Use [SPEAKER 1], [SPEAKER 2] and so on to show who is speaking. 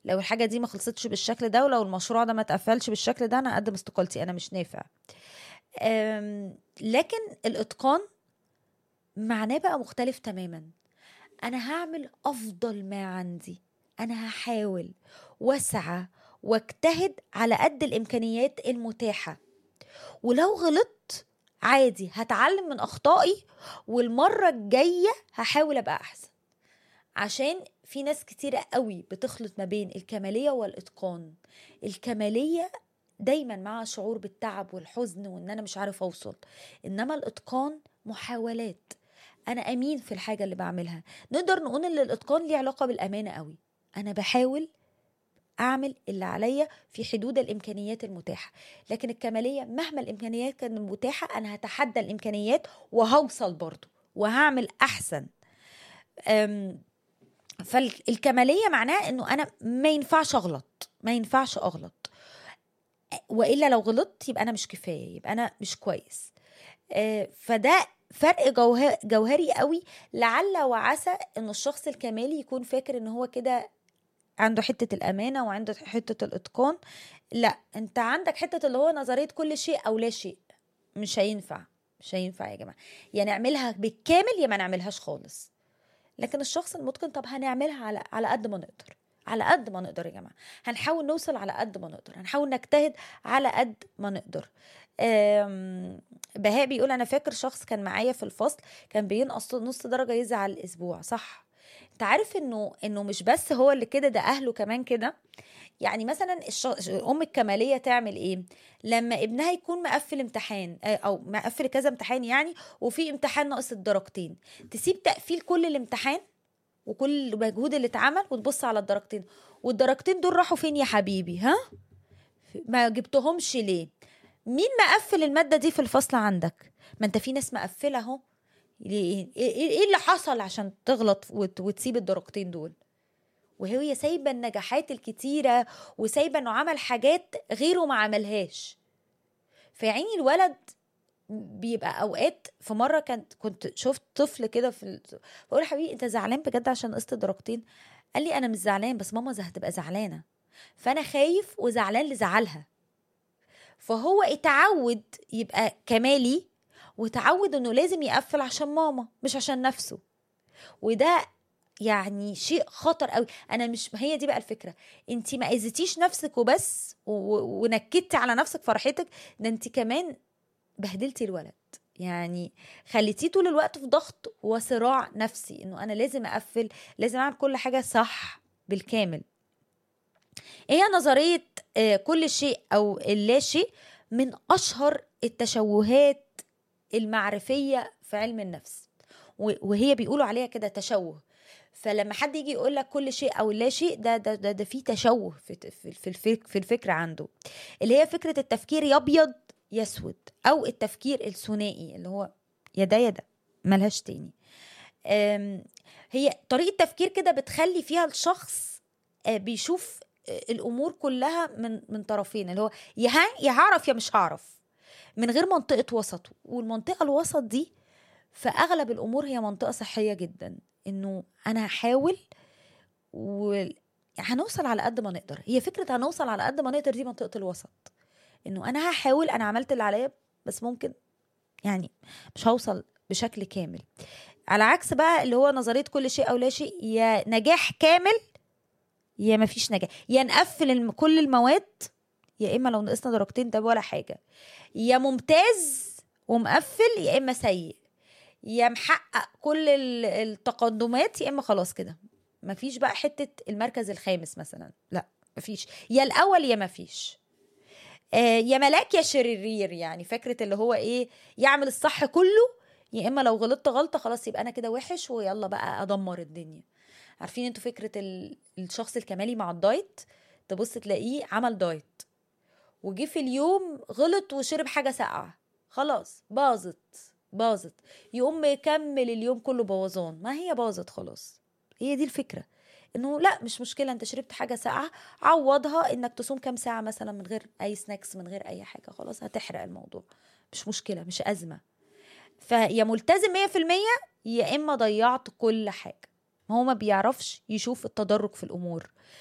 [SPEAKER 1] لو الحاجه دي ما خلصتش بالشكل ده ولو المشروع ده ما اتقفلش بالشكل ده انا اقدم استقالتي انا مش نافع أم، لكن الاتقان معناه بقى مختلف تماما انا هعمل افضل ما عندي انا هحاول واسعى واجتهد على قد الامكانيات المتاحه ولو غلطت عادي هتعلم من اخطائي والمره الجايه هحاول ابقى احسن عشان في ناس كتيرة قوي بتخلط ما بين الكمالية والإتقان الكمالية دايما مع شعور بالتعب والحزن وان انا مش عارف اوصل انما الاتقان محاولات انا امين في الحاجه اللي بعملها نقدر نقول ان الاتقان ليه علاقه بالامانه قوي انا بحاول اعمل اللي عليا في حدود الامكانيات المتاحه لكن الكماليه مهما الامكانيات كانت متاحه انا هتحدى الامكانيات وهوصل برضو وهعمل احسن أم، فالكماليه معناه انه انا ما ينفعش اغلط ما ينفعش اغلط والا لو غلطت يبقى انا مش كفايه يبقى انا مش كويس آه، فده فرق جوه- جوهري قوي لعل وعسى ان الشخص الكمالي يكون فاكر ان هو كده عنده حته الامانه وعنده حته الاتقان لا انت عندك حته اللي هو نظريه كل شيء او لا شيء مش هينفع مش هينفع يا جماعه يا نعملها بالكامل يا ما نعملهاش خالص لكن الشخص المتقن طب هنعملها على على قد ما نقدر على قد ما نقدر يا جماعه هنحاول نوصل على قد ما نقدر هنحاول نجتهد على قد ما نقدر آم، بهاء بيقول انا فاكر شخص كان معايا في الفصل كان بينقص نص درجه يزعل الاسبوع صح انت عارف انه انه مش بس هو اللي كده ده اهله كمان كده يعني مثلا الش... الام الكماليه تعمل ايه لما ابنها يكون مقفل امتحان آه، او مقفل كذا امتحان يعني وفي امتحان ناقص الدرجتين تسيب تقفيل كل الامتحان وكل المجهود اللي اتعمل وتبص على الدرجتين والدرجتين دول راحوا فين يا حبيبي ها ما جبتهمش ليه مين مقفل الماده دي في الفصل عندك ما انت في ناس مقفله اهو ليه؟ ايه إيه اللي حصل عشان تغلط وت- وتسيب الدرجتين دول وهي سايبه النجاحات الكتيره وسايبه انه عمل حاجات غيره ما عملهاش فيعيني الولد بيبقى اوقات في مره كنت كنت شفت طفل كده في ال... بقول له حبيبي انت زعلان بجد عشان قسط درجتين قال لي انا مش زعلان بس ماما زه- هتبقى زعلانه فانا خايف وزعلان لزعلها فهو اتعود يبقى كمالي وتعود انه لازم يقفل عشان ماما مش عشان نفسه وده يعني شيء خطر قوي انا مش هي دي بقى الفكره انت ما اذيتيش نفسك وبس و- و- ونكدتي على نفسك فرحتك ده انت كمان بهدلتي الولد يعني خليتيه طول الوقت في ضغط وصراع نفسي انه انا لازم اقفل لازم اعمل كل حاجه صح بالكامل هي نظريه آه، كل شيء او اللا شيء من اشهر التشوهات المعرفيه في علم النفس و- وهي بيقولوا عليها كده تشوه فلما حد يجي يقول لك كل شيء او لا شيء ده ده ده, ده في تشوه في في في الفك في الفكره عنده اللي هي فكره التفكير يا ابيض يا اسود او التفكير الثنائي اللي هو يا ده يا ده ملهاش تاني أم، هي طريقه تفكير كده بتخلي فيها الشخص آه، بيشوف آه، الامور كلها من من طرفين اللي هو يا ها- يا هعرف يا مش هعرف من غير منطقه وسط والمنطقه الوسط دي في اغلب الامور هي منطقه صحيه جدا انه انا هحاول و هنوصل على قد ما نقدر هي فكره هنوصل على قد ما نقدر دي منطقه الوسط انه انا هحاول انا عملت اللي عليا بس ممكن يعني مش هوصل بشكل كامل على عكس بقى اللي هو نظريه كل شيء او لا شيء يا نجاح كامل يا مفيش نجاح يا نقفل الم- كل المواد يا اما لو نقصنا درجتين ده ولا حاجه يا ممتاز ومقفل يا اما سيء يا محقق كل ال- التقدمات يا اما خلاص كده مفيش بقى حته المركز الخامس مثلا لا مفيش يا الاول يا مفيش آه يا ملاك يا شرير يعني فكره اللي هو ايه يعمل الصح كله يا اما لو غلطت غلطه خلاص يبقى انا كده وحش ويلا بقى ادمر الدنيا عارفين انتوا فكره ال- الشخص الكمالي مع الدايت تبص تلاقيه عمل دايت وجي في اليوم غلط وشرب حاجه ساقعه خلاص باظت باظت يقوم يكمل اليوم كله بوظان ما هي باظت خلاص هي دي الفكره انه لا مش مشكله انت شربت حاجه ساقعه عوضها انك تصوم كام ساعه مثلا من غير اي سناكس من غير اي حاجه خلاص هتحرق الموضوع مش مشكله مش ازمه فيا ملتزم 100% يا اما ضيعت كل حاجه ما هو ما بيعرفش يشوف التدرج في الامور